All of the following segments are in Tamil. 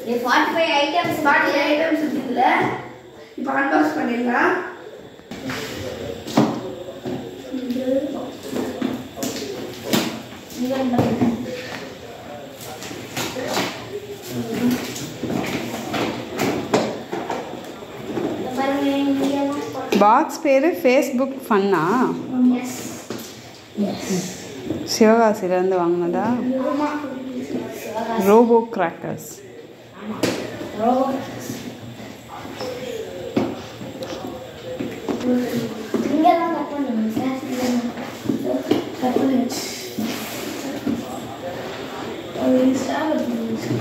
ஃபார்ட்டி ஃபைவ் ஐட்டம்ஸ் பாட்டி ஐட்டம்ஸ் இருக்குதுல இப்போ அன்பாக்ஸ் பண்ணிடலாம் பாருங்க இங்கெல்லாம் பாக்ஸ் பேர் ஃபேஸ்புக் ஃபன்னா எஸ் சிவகாசிலேருந்து வாங்கினதா ரோபோ கிராக்கர்ஸ் இங்கெல்லாம் கட் பண்ணுங்க சார் கட் பண்ணியாச்சு அது ஸ்டார் இருக்கு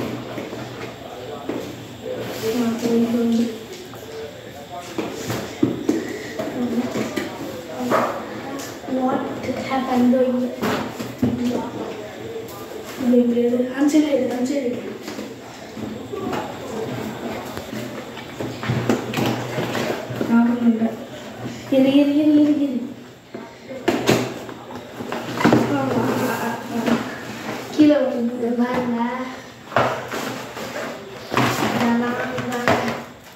What happened doing answer answer ஞாபகம் இல்லை இரு இரு இரு இரு இரு ஆமா, ஆ, ஆ, ஆ. கீழே வந்து பாருங்க இதெல்லாம் பாருங்க.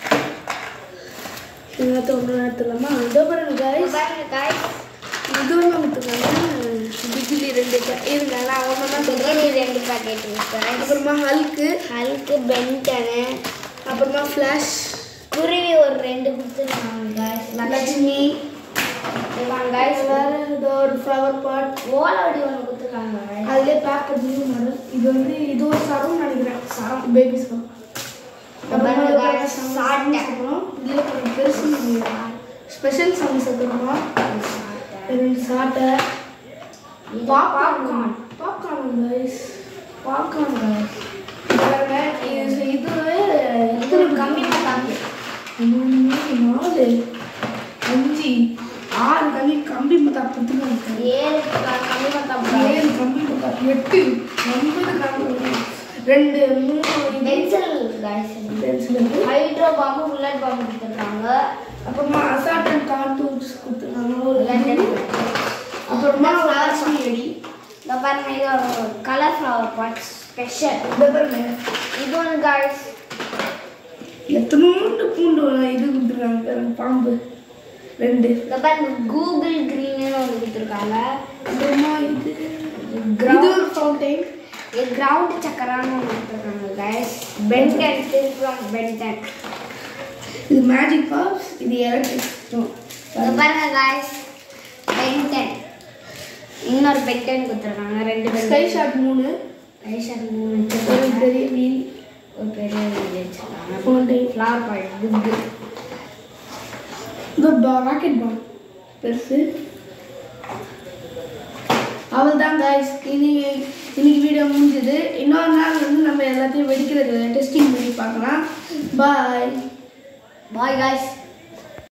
இன்னொருத்த ஒன்று எடுத்துலாமா இதோ பாருங்க guys. பாருங்க guys. இது ஒன்று எடுத்துக்கலாம் பிஜிலி ரெண்டு pa- இருங்க நான் அவங்க தான் சொல்கிறேன் பிரியாணி ரெண்டு பாக்கெட் இருக்கு guys. அப்புறமா ஹல்க்கு ஹல்க்கு பென்டனு அப்புறமா ஃப்ளாஷ் குருவி ஒரு ரெண்டு கொடுத்துருக்காங்க guys. லட்சுமி இவங்க guys வேற ஏதோ ஒரு ஃப்ளவர் பாட் ஓலவடி ஒன்று கொடுத்துருக்காங்க guys. அதுலேயே பேக் பண்ணி மாடல் இது வந்து இது ஒரு சரம் நினைக்கிறேன் சரம் பேபி சரம் அப்புறமா இது பாருங்க, சரம் சாட்டை. அப்புறம் இதில் கொஞ்சம் பெருசு ஸ்பெஷல் சாங்ஸ் அப்புறமா ரெண்டு சாட்டை இது popcorn popcorn. Popcorn guys popcorn guys பாருங்க இது இது இது ஒரு கம்மி மத்தாப்பு. மூணு நாலு அஞ்சு ஆறு கம்மி கம்பி மத்தா பத்துக்கு ஏழு க- கம்மி மத்தாப்பு. ஏழு கம்பி மத்தா எட்டு ஒன்பது கம்பி ரெண்டு மூணு பென்சில் guys இது. பென்சில் இருக்கு ஹைட்ரோ பாம்பு புல்லட் பாம்பு கொடுத்துருக்காங்க அப்புறமா அசால்ட் அண்ட் கார்ட்டூன்ஸ் கொடுத்துருக்காங்க ஒரு லண்டன் ரெண்டு. அப்புறமா ஃப்ளவர்ஸ் ரெடி இந்த பாருங்க இது ஒரு கலர் ஃப்ளவர் பாட் ஸ்பெஷல் இந்த பாருங்க இது ஒன்று guys எத்தனோண்டு பூண்டு இது கொடுத்துருக்காங்க பாருங்க பாம்பு ரெண்டு இந்த பாருங்க கூகுள் கிரீன்னு ஒன்று கொடுத்துருக்காங்க அப்புறமா இது Ground. இது ஒரு ஃபவுண்டைன் இது கிரவுண்ட் சக்கரான்னு ஒன்று கொடுத்துருக்காங்க guys பென்டன் திருப்புறம் பென்டன் இது மேஜிக் பாக்ஸ் இது எலக்ட்ரிக் இந்த பாருங்க guys பென்டன் இன்னொரு பென்டன் கொடுத்துருக்காங்க ரெண்டு ஸ்கை பென்டன் ஷாட் மூணு கை ஷாட் மூணு ஒரு வச்சிருக்காங்க பெரிய வீல் ஒரு பெரிய இது வச்சிருக்காங்க ஃபவுண்டைன் ஃப்ளவர் பாட் குட்டு இது ராக்கெட் பாம் பெருசு அவள் தான் காய்ஸ் இன்னைக்கு இன்னைக்கு வீடியோ முடிஞ்சது இன்னொரு நாள் வந்து நம்ம எல்லாத்தையும் வெடிக்கிறது டெஸ்டிங் பண்ணி பார்க்கலாம் பாய் பாய் guys